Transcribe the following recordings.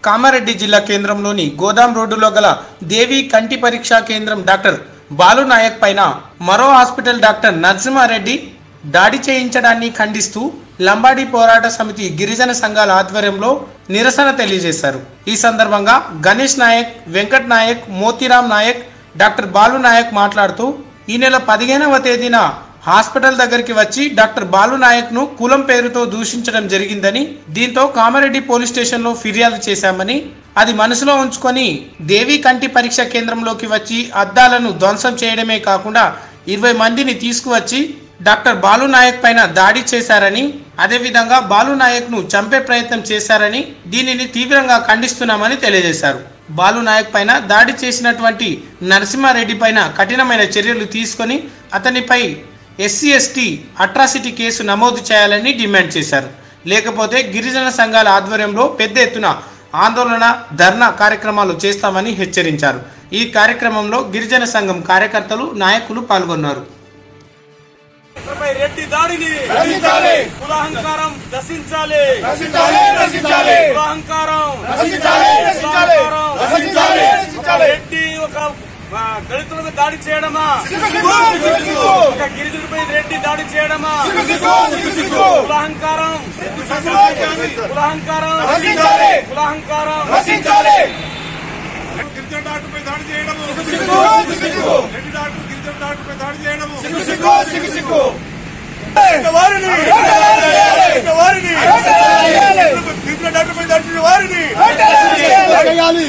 కామారెడ్డి జిల్లా కేంద్రంలోని గోదాం రోడ్డులో గల దేవి కంటి పరీక్షా కేంద్రం డాక్టర్ బాలు నాయక్ పైన మరో హాస్పిటల్ డాక్టర్ నరసింహారెడ్డి దాడి చేయించడాన్ని ఖండిస్తూ లంబాడి పోరాట సమితి గిరిజన సంఘాల ఆధ్వర్యంలో నిరసన తెలియజేశారు ఈ సందర్భంగా గణేష్ నాయక్ వెంకట్ నాయక్ మోతీరామ్ నాయక్ డాక్టర్ బాలు నాయక్ మాట్లాడుతూ ఈ నెల పదిహేనవ తేదీన హాస్పిటల్ దగ్గరికి వచ్చి డాక్టర్ బాలు నాయక్ ను కులం పేరుతో దూషించడం జరిగిందని దీంతో కామారెడ్డి పోలీస్ స్టేషన్ లో ఫిర్యాదు చేశామని అది మనసులో ఉంచుకొని దేవి కంటి పరీక్ష కేంద్రంలోకి వచ్చి అద్దాలను ధ్వంసం చేయడమే కాకుండా ఇరవై మందిని తీసుకువచ్చి డాక్టర్ బాలు నాయక్ పైన దాడి చేశారని అదేవిధంగా బాలు నాయక్ ను చంపే ప్రయత్నం చేశారని దీనిని తీవ్రంగా ఖండిస్తున్నామని తెలియజేశారు బాలు నాయక్ పైన దాడి చేసినటువంటి నరసింహారెడ్డి పైన కఠినమైన చర్యలు తీసుకొని అతనిపై ఎస్సీ ఎస్టీ అట్రాసిటీ కేసు నమోదు చేయాలని డిమాండ్ చేశారు లేకపోతే గిరిజన సంఘాల ఆధ్వర్యంలో పెద్ద ఎత్తున ఆందోళన ధర్నా కార్యక్రమాలు చేస్తామని హెచ్చరించారు ఈ కార్యక్రమంలో గిరిజన సంఘం కార్యకర్తలు నాయకులు పాల్గొన్నారు పై రెడ్డి దాడిని రచించాలి కులాహంకారం దశించాలి రచించాలి రచించాలి కులాహంకారం రచించాలి రచించాలి రచించాలి రచించాలి రెడ్డి ఒక ఆ, దళితులపై దాడి చేయడమా సిగ్గు సిగ్గు సిగ్గు సిగ్గు ఒక గిరిజనుడిపై రెడ్డి దాడి చేయడమా సిగ్గు సిగ్గు సిగ్గు సిగ్గు కులాహంకారం కులాహంకారం రచించాలి కులాహంకారం రచించాలి గిరిజన డాక్టర్పై దాడి చేయడము సిగ్గు సిగ్గు సిగ్గు రెడ్డి డాక్టర్ గిరిజన డాక్టర్పై దాడి చేయడము సిగ్గు సిగ్గు సిగ్గు సిగ్గు వారిని చేయాలి. వారిని చేయాలి. గిరిజన డాక్టర్పై దాడి చేసిన వారిని చేయాలి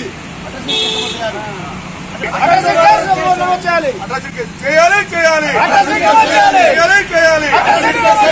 చేయాలి అట్రాసిటీ కేసు చేయాలి చేయాలి అట్రాసిటీ కేసు చేయాలి. చేయాలి చేయాలి